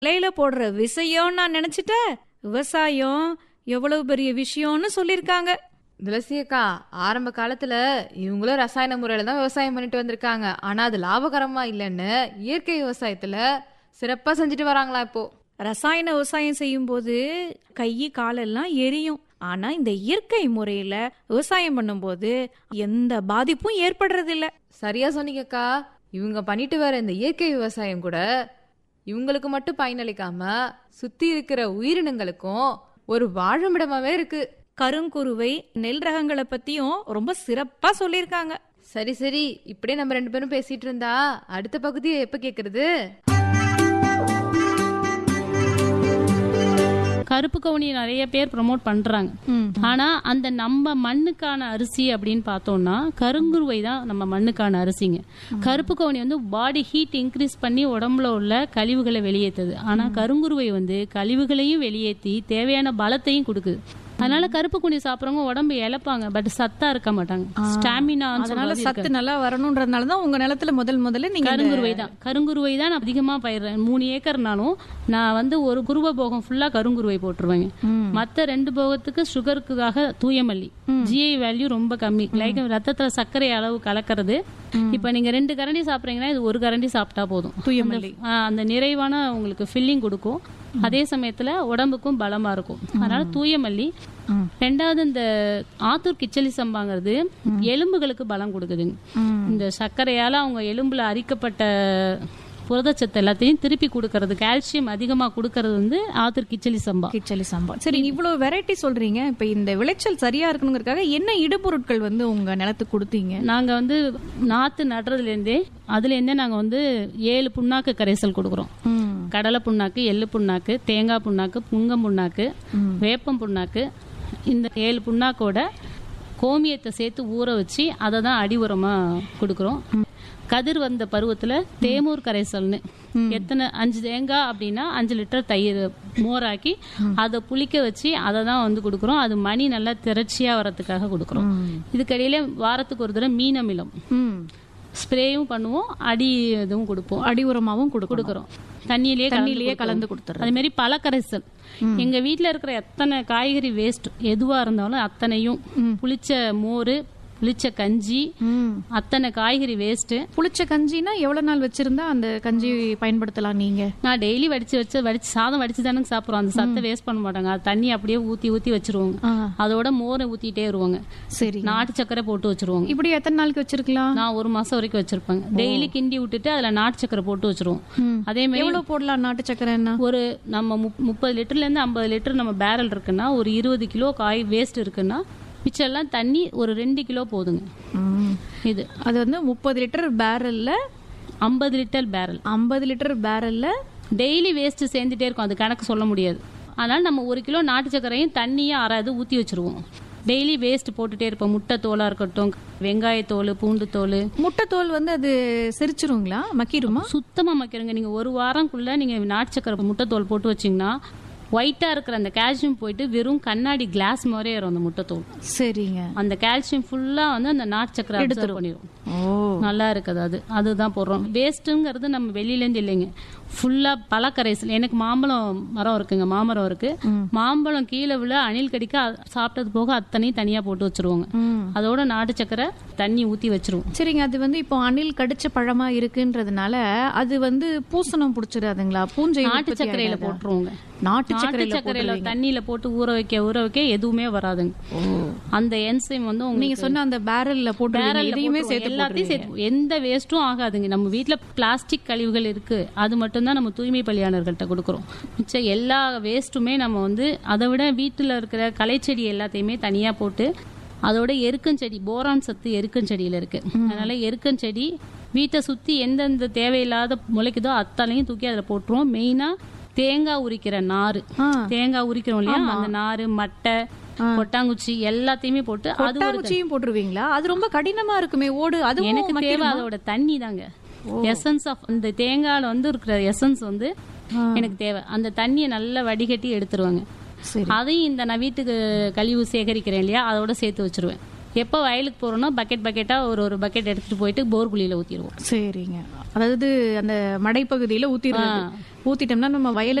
இலையில போடுற விஷயம் நான் நினைச்சிட்டேன் விவசாயம் எவ்வளவு பெரிய விஷயம்னு சொல்லிருக்காங்க துளசி அக்கா ஆரம்ப காலத்துல இவங்களும் ரசாயன முறையில தான் விவசாயம் பண்ணிட்டு வந்திருக்காங்க ஆனா அது லாபகரமா இல்லைன்னு இயற்கை விவசாயத்துல சிறப்பா செஞ்சுட்டு வராங்களா இப்போ ரசாயன விவசாயம் செய்யும்போது கை காலெல்லாம் எரியும் ஆனா இந்த இயற்கை முறையில விவசாயம் பண்ணும்போது எந்த பாதிப்பும் ஏற்படுறதில்ல சரியா சொன்னீங்கக்கா இவங்க பண்ணிட்டு வர இந்த இயற்கை விவசாயம் கூட இவங்களுக்கு மட்டும் பயனளிக்காம சுத்தி இருக்கிற உயிரினங்களுக்கும் ஒரு வாழுமிடமாவே இருக்கு கருங்குருவை நெல் ரகங்களை பத்தியும் ரொம்ப சிறப்பா சொல்லியிருக்காங்க சரி சரி இப்படியே நம்ம ரெண்டு பேரும் பேசிட்டு இருந்தா அடுத்த பகுதியை எப்ப கேக்குறது கருப்பு கவுனி நிறைய பேர் ப்ரோமோட் பண்றாங்க ஆனா அந்த நம்ம மண்ணுக்கான அரிசி அப்படின்னு பார்த்தோம்னா கருங்குருவை தான் நம்ம மண்ணுக்கான அரிசிங்க கருப்பு கவுனி வந்து பாடி ஹீட் இன்க்ரீஸ் பண்ணி உடம்புல உள்ள கழிவுகளை வெளியேற்றுது ஆனா கருங்குருவை வந்து கழிவுகளையும் வெளியேற்றி தேவையான பலத்தையும் கொடுக்குது அதனால கருப்பு குனி சாப்பிட்றவங்க உடம்பு இழப்பாங்க பட் சத்தா இருக்க மாட்டாங்க ஸ்டாமினா அதனால சத்து நல்லா வரணும்ன்றதுனால தான் உங்க நிலத்துல முதல் முதல்ல நீங்க இந்த- கருங்குருவை தான் கருங்குருவை தான் நான் அதிகமா பயிர்றேன் மூணு ஏக்கர்னாலும் நான் வந்து ஒரு குருவ போகம் ஃபுல்லா கருங்குருவை போட்டுருவேங்க மத்த ரெண்டு போகத்துக்கு சுகருக்காக தூயமல்லி ஜிஐ வேல்யூ ரொம்ப கம்மி லைக் ரத்தத்துல சர்க்கரை அளவு கலக்கிறது இப்ப நீங்க ரெண்டு கரண்டி சாப்பிட்றீங்கன்னா இது ஒரு கரண்டி சாப்பிட்டா போதும் தூயமல்லி. அந்த- ஆ, அந்த நிறைவான உங்களுக்கு ஃபில்லிங் கொடுக்கும் அதே சமயத்துல உடம்புக்கும் பலமா இருக்கும் அதனால தூயமல்லி ரெண்டாவது இந்த ஆத்தூர் கிச்சலி சம்பாங்கிறது எலும்புகளுக்கு பலம் கொடுக்குதுங்க இந்த சர்க்கரையால அவங்க எலும்புல அரிக்கப்பட்ட புரதச்சத்து எல்லாத்தையும் திருப்பி கொடுக்கறது கால்சியம் அதிகமா கொடுக்கறது வந்து ஆத்தூர் கிச்சலி சம்பா கிச்சலி சாம்பார் சரி இவ்வளவு வெரைட்டி சொல்றீங்க இப்ப இந்த விளைச்சல் சரியா இருக்கணுங்கிறதுக்காக என்ன இடுபொருட்கள் வந்து உங்க நிலத்துக்கு கொடுத்தீங்க நாங்க வந்து நாத்து நடுறதுல இருந்தே அதுல இருந்தே நாங்க வந்து ஏழு புண்ணாக்கு கரைசல் கொடுக்குறோம் கடலை புண்ணாக்கு எள்ளு புண்ணாக்கு தேங்காய் புண்ணாக்கு புங்கம் புண்ணாக்கு வேப்பம் புண்ணாக்கு இந்த ஏழு புண்ணாக்கோட கோமியத்தை சேர்த்து ஊற வச்சு அதை தான் அடி உரமா கொடுக்குறோம் கதிர் வந்த பருவத்துல தேமூர் கரைசல்னு எத்தனை அஞ்சு தேங்காய் அப்படின்னா அஞ்சு லிட்டர் தயிர் மோராக்கி அதை புளிக்க வச்சு அதை தான் வந்து கொடுக்குறோம் அது மணி நல்லா திரட்சியா வரதுக்காக கொடுக்குறோம் இதுக்கடியில வாரத்துக்கு ஒரு தடவை மீன் அமிலம் ம். ஸ்ப்ரேயும் பண்ணுவோம் அடி இதுவும் கொடுப்போம் அடி உரமாவும் கொடுக்கணும் கொடுக்குறோம் தண்ணியிலேயே தண்ணியிலேயே கலந்து கலந்து கொடுத்துறோம். அதே மாதிரி பல கரைசல் எங்க வீட்ல இருக்கிற எத்தனை காய்கறி வேஸ்ட் எதுவா இருந்தாலும் அத்தனையும் புளிச்ச மோர் புளிச்ச கஞ்சி ம். அத்தனை காய்கறி வேஸ்ட் புளிச்ச கஞ்சினா எவ்வளவு நாள் வச்சிருந்தா அந்த கஞ்சி பயன்படுத்தலாம் நீங்க நான் டெய்லி வடிச்சு வச்சு வடிச்சு சாதம் வடிச்சு தானே சாப்பிடுறோம் அந்த சத்தை வேஸ்ட் பண்ண மாட்டாங்க அது தண்ணி அப்படியே ஊத்தி ஊத்தி வச்சிருவாங்க ஆ. அதோட மோரை ஊத்திட்டே வருவாங்க சரி நாட்டு சக்கரை போட்டு வச்சிருவாங்க இப்படி எத்தனை நாளுக்கு வச்சிருக்கலாம் நான் ஒரு மாசம் வரைக்கும் வச்சிருப்பேங்க டெய்லி கிண்டி விட்டுட்டு அதுல நாட்டு சக்கரை போட்டு வச்சிருவோம் அதே மாதிரி எவ்வளவு போடலாம் நாட்டு சக்கரைன்னா ஒரு நம்ம முப்- முப்பது லிட்டர்ல இருந்து ஐம்பது லிட்டர் நம்ம பேரல் இருக்குன்னா ஒரு இருபது கிலோ காய் வேஸ்ட் இருக்குன்னா மிச்சம் எல்லாம் தண்ணி ஒரு ரெண்டு கிலோ போதுங்க ம். இது அது வந்து முப்பது லிட்டர் பேரல்ல ஐம்பது லிட்டர் பேரல் ஐம்பது லிட்டர் பேரல்ல டெய்லி வேஸ்ட் சேர்ந்துட்டே இருக்கும் அது கணக்கு சொல்ல முடியாது அதனால நம்ம ஒரு கிலோ நாட்டு சர்க்கரையும் தண்ணியும் அறாது ஊற்றி வச்சிருவோம் டெய்லி வேஸ்ட் போட்டுட்டே இருப்போம் முட்டை தோலா இருக்கட்டும் வெங்காயத்தோல் பூண்டு தோல் முட்டைத்தோல் வந்து அது செரிச்சிருங்களா மக்கிருமா சுத்தமா மக்கிறங்க நீங்க ஒரு வாரம்குள்ள நீங்க நாட்டு சக்கரை முட்டை தோல் போட்டு வச்சீங்கன்னா ஒயிட்டா இருக்கிற அந்த கால்சியம் போயிட்டு வெறும் கண்ணாடி கிளாஸ் மாதிரியே வரும் அந்த முட்டை தோல் சரிங்க அந்த கால்சியம் ஃபுல்லா வந்து அந்த நாட்டு சக்கரை எடுத்துரும் பண்ணிடும் ஓ நல்லா இருக்குது அது அதுதான் போடுறோம் வேஸ்ட்டுங்கிறது நம்ம வெளியில இருந்து இல்லைங்க ஃபுல்லா பழக்கரைசல் எனக்கு மாம்பழம் மரம் இருக்குங்க மாமரம் இருக்கு மாம்பழம் கீழே விழ அணில் கடிக்க அ- சாப்பிட்டது போக அத்தனையும் தனியா போட்டு வச்சிருவாங்க ம். அதோட நாட்டு சக்கரை தண்ணி ஊத்தி வச்சிருவோம் சரிங்க அது வந்து இப்போ அணில் கடிச்ச பழமா இருக்குன்றதுனால அது வந்து பூசணம் புடிச்சிடாதுங்களா பூஞ்சை நாட்டு உற்பத்தி சக்கரையில ஆகாதா? போட்டுருவோங்க நாட்டு நாட்டு சக்கரையில சக்கரையில தண்ணியில போட்டு ஊற வைக்க ஊற வைக்க எதுவுமே வராதுங்க அந்த என்சைம் வந்து நீங்க உங்களுக்கு சொன்ன அந்த பேரல்ல போட்டு பேரல்ல இதையுமே போட்டுருவோம். சேர்த்து எல்லாத்தையும் சேர்த்து எந்த வேஸ்ட்டும் ஆகாதுங்க நம்ம வீட்ல பிளாஸ்டிக் கழிவுகள் இருக்கு அது மட்டும்தான் நம்ம தூய்மை பலியாளர்கள்ட்ட கொடுக்குறோம் மிச்சம் எல்லா வேஸ்ட்டுமே நம்ம வந்து அதை விட வீட்டுல இருக்கிற களைச்செடி எல்லாத்தையுமே தனியா போட்டு அதோட எருக்கஞ்செடி போரான் சத்து எருக்கஞ்செடியில இருக்கு அதனால எருக்கஞ்செடி வீட்டை சுத்தி எந்தெந்த தேவையில்லாத முளைக்குதோ அத்தனையும் தூக்கி அதுல போட்டுருவோம் மெயினா தேங்காய் உரிக்கிற நாறு ஆ. தேங்காய் உரிக்கிறோம் இல்லையா அந்த நாறு மட்டை கொட்டாங்குச்சி எல்லாத்தையுமே போட்டு அது ஒரு கொட்டாங்குச்சியும் போட்டுருவீங்களா அது ரொம்ப கடினமா இருக்குமே ஓடு அது எனக்கு தேவை அதோட தண்ணி தாங்க எசன்ஸ் ஆஃப் அந்த தேங்காயில வந்து இருக்கிற எசன்ஸ் வந்து எனக்கு தேவை அந்த தண்ணியை நல்லா வடிகட்டி எடுத்துருவாங்க சரி அதையும் இந்த நான் வீட்டுக்கு கழிவு சேகரிக்கிறேன் இல்லையா அதோட சேர்த்து வச்சிருவேன் எப்போ வயலுக்கு போறோம்னா பக்கெட் பக்கெட்டா ஒரு ஒரு பக்கெட் எடுத்துட்டு போயிட்டு போர் குழியில ஊத்திடுவோம் சரிங்க அதாவது அந்த மடைப்பகுதியில ஊத்திடுறது ஊத்திட்டோம்னா நம்ம வயலுக்கு